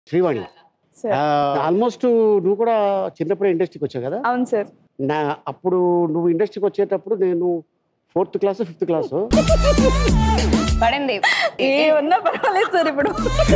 Srivani sir almost నువ్వు కూడా చిన్నప్పుడే ఇండస్ట్రీకి వచ్చావు కదా అవును సార్ నా అప్పుడు నువ్వు ఇండస్ట్రీకి వచ్చేటప్పుడు నేను ఫోర్త్ క్లాస్ ఫిఫ్త్ క్లాస్ పడింది ఏమన్నా పర్వాలేదు సార్ ఇప్పుడు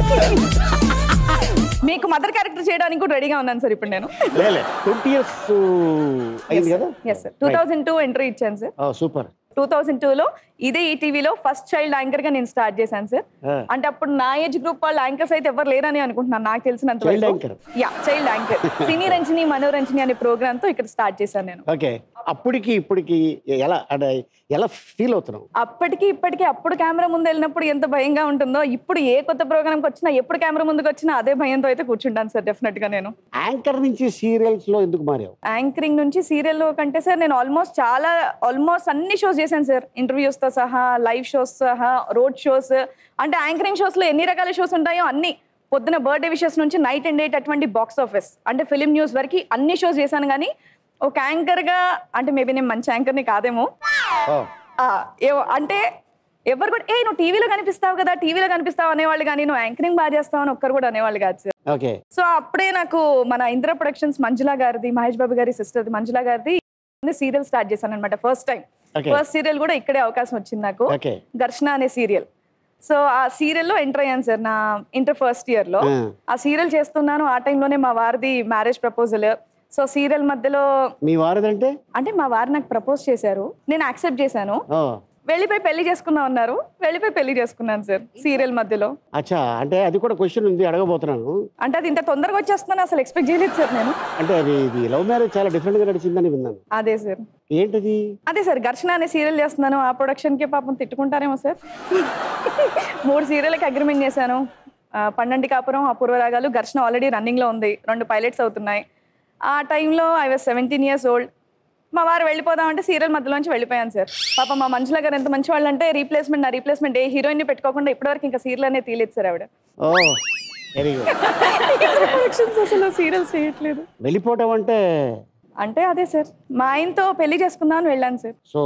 మీకు మదర్ క్యారెక్టర్ చేయడానికి కూడా రెడీగా ఉన్నాను సార్ ఇప్పుడు నేను లేలే ట్వంటీ ఇయర్స్ అయింది కదా yes sir two thousand two entry ఇచ్చాను సార్ సూపర్ టూ థౌజండ్ టూలో ఇదే ఈ టీవీలో ఫస్ట్ చైల్డ్ యాంకర్ గా నేను స్టార్ట్ చేశాను సార్ అంటే అప్పుడు నా ఏజ్ గ్రూప్ వాళ్ళ యాంకర్స్ అయితే ఎవరు లేరని అనుకుంటున్నాను నాకు తెలిసినంత Child వరకు anchor. Yeah child anchor cine Ranjani Manoranjani అనే ప్రోగ్రామ్ తో ఇక్కడ స్టార్ట్ చేశాను నేను ఓకే అప్పటికి ఇప్పటికి ఎలా అంటే ఎలా ఫీల్ అవుతున్నావు అప్పటికి ఇప్పటికి అప్పుడు కెమెరా ముందు వెళ్ళినప్పుడు ఎంత భయంగా ఉంటుందో ఇప్పుడు ఏ కొత్త ప్రోగ్రామ్కి వచ్చినా ఎప్పుడు కెమెరా ముందుకు వచ్చినా అదే భయంతో అయితే కూర్చుంటాను సార్ డెఫినెట్ గా నేను యాంకర్ నుంచి సీరియల్స్ లో ఎందుకు మారావు యాంకరింగ్ నుంచి సీరియల్ కంటే సార్ నేను ఆల్మోస్ట్ చాలా ఆల్మోస్ట్ అన్ని షోస్ చేశాను సార్ ఇంటర్వ్యూస్ తో సహా లైవ్ షోస్ సహా రోడ్ షోస్ అంటే యాంకరింగ్ షోస్ లో ఎన్ని రకాల షోస్ ఉంటాయో అన్ని పొద్దున బర్త్డే విషెస్ నుంచి నైట్ అండ్ డేట్ అటువంటి బాక్స్ ఆఫీస్ అంటే ఫిలిం న్యూస్ వరకు అన్ని షోస్ చేశాను కానీ ఒక యాంకర్ గా అంటే మేబీ నేను మంచి యాంకర్ని కాదేమో ఓ, ఆ, ఏవో అంటే ఎవరు కూడా ఏ నువ్వు టీవీలో కనిపిస్తావు కదా టీవీలో కనిపిస్తావు అనేవాళ్ళు కానీ నువ్వు యాంకరింగ్ బాగా చేస్తావు అని ఒక్కరు కూడా అనేవాళ్ళు కాదు సార్ ఓకే సో అప్పుడే నాకు మన ఇంద్ర ప్రొడక్షన్స్ మంజులా గారిది మహేష్ బాబు గారి సిస్టర్ మంజులా గారిది సీరియల్ స్టార్ట్ చేశాను అనమాట first time Okay. First serial కూడా ఇక్కడే అవకాశం వచ్చింది నాకు ఓకే ఘర్షణ అనే సీరియల్ సో ఆ సీరియల్లో ఎంటర్ అయ్యాను సార్ నా ఇంటర్ ఫస్ట్ ఇయర్ లో Hmm. ఆ సీరియల్ చేస్తున్నాను ఆ టైంలోనే మా వారిది మ్యారేజ్ ప్రపోజల్ సో సీరియల్ మధ్యలో మీ వారదంటే అంటే మా వారు నాకు ప్రపోజ్ చేశారు నేను యాక్సెప్ట్ చేశాను ఓ వెళ్ళిపోయి పెళ్లి చేసుకుందాం అన్నారు వెళ్ళిపోయి పెళ్లి చేసుకున్నాను సార్ సీరియల్ మధ్యలో అచ్చా అంటే అది కూడా క్వశ్చన్ ఉంది అడగబోతున్నాను అంటే అది ఇంత తొందరగా వచ్చేస్తుందని అసలు ఎక్స్పెక్ట్ చేయలేదు సార్ నేను అంటే అది ఇది లవ్ మ్యారేజ్ చాలా డిఫరెంట్ గా నడిచిందని విన్నాను అదే సార్ ఏంటది అదే సార్ ఘర్షణ అనే సీరియల్ చేస్తున్నాను ఆ ప్రొడక్షన్ కి పాపం తిట్టుకుంటారేమో సార్ మూడు సీరియల్కి అగ్రిమెంట్ చేశాను ఆ, పన్నెండు కాపురం అపూర్వ రాగాలు ఘర్షణ ఆల్రెడీ రన్నింగ్ లో ఉంది రెండు పైలట్స్ అవుతున్నాయి ఆ టైంలో I was seventeen years old మా వారు వెళ్ళిపోదామంటే సీరియల్ మధ్యలోంచి వెళ్ళిపోయాను సార్ పాప మా మంచుల గారు ఎంత మంచి వాళ్ళు అంటే రీప్లేస్మెంట్ నా రీప్లేస్మెంట్ ఏ హీరోయిన్ పెట్టుకోకుండా ఇప్పటివరకు ఇంకా సీరియల్ అనేది తీయలేదు సార్ ఆవిడ ఓ వెరీ గుడ్ ప్రొడక్షన్స్ అసలు సీరియల్స్ చేయట్లేదు వెళ్ళిపోవటం అంటే అంటే అదే సార్ మా ఆయనతో పెళ్లి చేసుకుందాం అని వెళ్ళాను సార్ సో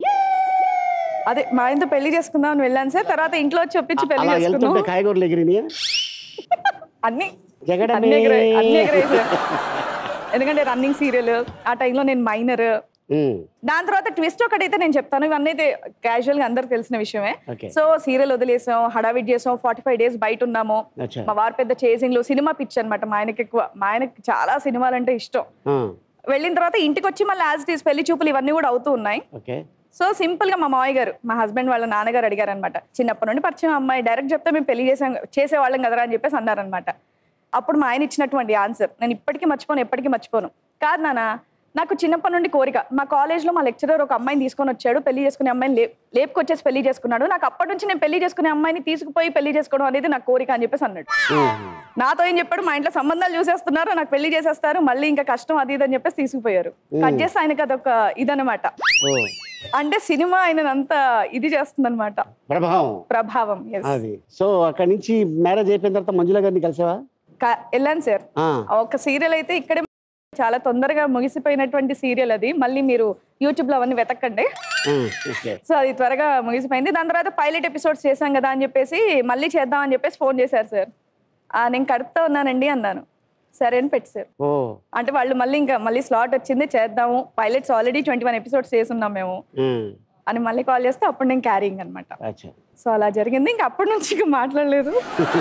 అదే మా ఆయనతో పెళ్లి చేసుకుందాం అని వెళ్ళాను సార్ తర్వాత ఇంట్లో వచ్చి ఒప్పించి పెళ్లి అలా చేసుకున్నాం వెళ్తుంటే కాయగూరలు ఎగిరినాయా అన్ని జగడమే. అన్ని ఎగిరాయి అన్ని ఎగిరాయి సార్ ఎందుకంటే రన్నింగ్ సీరియల్ ఆ టైంలో నేను మైనర్ ఉమ్, దాని తర్వాత ట్విస్ట్ ఒకటైతే నేను చెప్తాను ఇవన్నీ అయితే క్యాజువల్ గా అందరికి తెలిసిన విషయమే ఓకే సో సీరియల్ వదిలేసాం హడావిడ్ చేసాం ఫార్టీ ఫైవ్ డేస్ బయట ఉన్నాము అచ్చా మా వారు పెద్ద చేసింగ్లు సినిమా పిచ్ అనమాట మా ఆయనకి ఎక్కువ మా ఆయనకి చాలా సినిమాలు అంటే ఇష్టం ఆ, వెళ్ళిన తర్వాత ఇంటికి వచ్చి మళ్ళీ యాజ్ ఇట్ ఈస్ పెళ్లి చూపులు ఇవన్నీ కూడా అవుతూ ఉన్నాయి ఓకే సో సింపుల్ గా మా మామయ్య గారు మా హస్బెండ్ వాళ్ళ నాన్నగారు అడిగారు అనమాట చిన్నప్పటి నుండి పరిచయం అమ్మాయి డైరెక్ట్ చెప్తే మేము పెళ్లి చేసాం చేసేవాళ్ళం కదరా అని చెప్పేసి అన్నారనమాట అప్పుడు మా ఆయన ఇచ్చినటువంటి ఆన్సర్ నేను ఇప్పటికీ మర్చిపోను ఎప్పటికీ మర్చిపోను కాదు నాన్న నాకు చిన్నప్పటి నుండి కోరిక మా కాలేజ్లో మా లెక్చరర్ ఒక అమ్మాయిని తీసుకొని వచ్చాడు పెళ్లి చేసుకునే అమ్మాయిని లే లేపుకొచ్చేసి పెళ్లి చేసుకున్నాడు నాకు అప్పటి నుంచి నేను పెళ్లి చేసుకునే అమ్మాయిని తీసుకుపోయి పెళ్లి చేసుకోవడం అనేది నా కోరిక అని చెప్పేసి అన్నాడు ఉమ్, నాతో ఏం చెప్పాడు మా ఇంట్లో సంబంధాలు చూసేస్తున్నారు నాకు పెళ్లి చేసేస్తారు మళ్ళీ ఇంకా కష్టం అది ఇది అని చెప్పేసి తీసుకుపోయారు కట్ చేస్తే ఆయనకి అదొక ఇదనమాట ఓ అంటే సినిమా ఆయన అంత ఇది చేస్తుందన్నమాట ప్రభావం ప్రభావం yes. అది సో అక్కడి నుంచి మ్యారేజ్ అయిపోయిన తర్వాత మంజుల గారిని కలిసావా క- వెళ్ళాను సార్ ఆ, ఒక సీరియల్ అయితే ఇక్కడే చాలా తొందరగా ముగిసిపోయినటువంటి సీరియల్ అది మళ్ళీ మీరు యూట్యూబ్ లో అవన్నీ వెతకండి ఆ, ఓకే సో అది త్వరగా ముగిసిపోయింది దాని తర్వాత పైలట్ ఎపిసోడ్స్ చేశాం కదా అని చెప్పేసి మళ్ళీ చేద్దాం అని చెప్పేసి ఫోన్ చేశారు సార్ "ఆ, నేను కడుపుతా ఉన్నానండి అన్నాను సరే అని పెట్టారు ఓ అంటే వాళ్ళు మళ్ళీ ఇంకా మళ్ళీ స్లాట్ వచ్చింది చేద్దాము pilots already twenty one episodes చేస్తున్నాం మేము ఉమ్, అని మళ్ళీ కాల్ చేస్తే అప్పుడు నేను క్యారింగ్ అనమాట అచ్చా సో అలా జరిగింది ఇంకా అప్పటి నుంచి ఇంకా మాట్లాడలేదు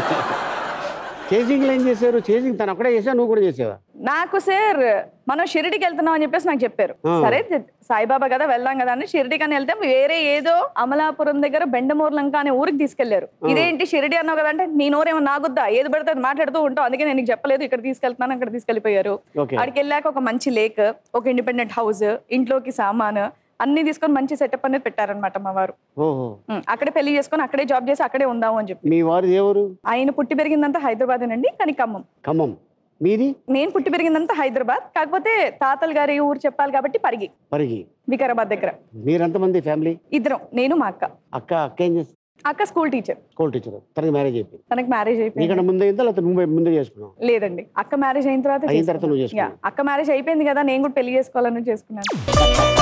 చేసింగ్లు ఏం చేశారు చేసింగ్ తను అక్కడే చేసా నువ్వు కూడా చేసావా నాకు సార్ మనం షిరిడికి వెళ్తున్నాం అని చెప్పేసి నాకు చెప్పారు ఆ. సరే సాయిబాబా కదా వెళ్దాం కదా అని షిరిడికి అని వెళ్తే వేరే ఏదో అమలాపురం దగ్గర బెండమూరు లంక అనే ఊరికి తీసుకెళ్లారు ఇదేంటి షిరిడి అన్నావు కదా అంటే నీ నోరేమో నాగుద్దా ఏది పడితే అది మాట్లాడుతూ ఉంటావు అందుకే నేను నీకు చెప్పలేదు ఇక్కడ తీసుకెళ్తున్నాను అక్కడ తీసుకెళ్లిపోయారు ఓకే అక్కడికి వెళ్ళాక ఒక మంచి లేక్ ఒక ఇండిపెండెంట్ హౌస్ ఇంట్లోకి సామాన్ అన్ని తీసుకొని మంచి సెటప్ అనేది పెట్టారనమాట మా వారు ఓహో ఉమ్, అక్కడే పెళ్లి చేసుకొని అక్కడే జాబ్ చేసి అక్కడే ఉందాము అని చెప్పి మీ వారు ఎవరు ఆయన పుట్టి పెరిగిందంతా హైదరాబాదేనండి కానీ ఖమ్మం ఖమ్మం మీది నేను పుట్టి పెరిగిందంతా హైదరాబాద్ కాకపోతే తాతలు గారి ఊరు చెప్పాలి కాబట్టి పరిగి పరిగి వికారాబాద్ దగ్గర మీరెంతమంది ఫ్యామిలీ ఇద్దరం నేను మా అక్క అక్క అక్క ఏం చేస్తుంది అక్క స్కూల్ టీచర్ స్కూల్ టీచర్ తనకి మ్యారేజ్ అయిపోయింది తనకి మ్యారేజ్ అయిపోయింది నీకన్నా ముందు అయిందా లేకపోతే నువ్వు ముందే చేసుకున్నావు లేదండి అక్క మ్యారేజ్ అయిన తర్వాత అయిన తర్వాత నువ్వు చేసుకున్నాను. చేసుకున్నావు. Yeah, అక్క మ్యారేజ్ అయిపోయింది కదా నేను కూడా పెళ్లి చేసుకోవాలని చేసుకున్నాను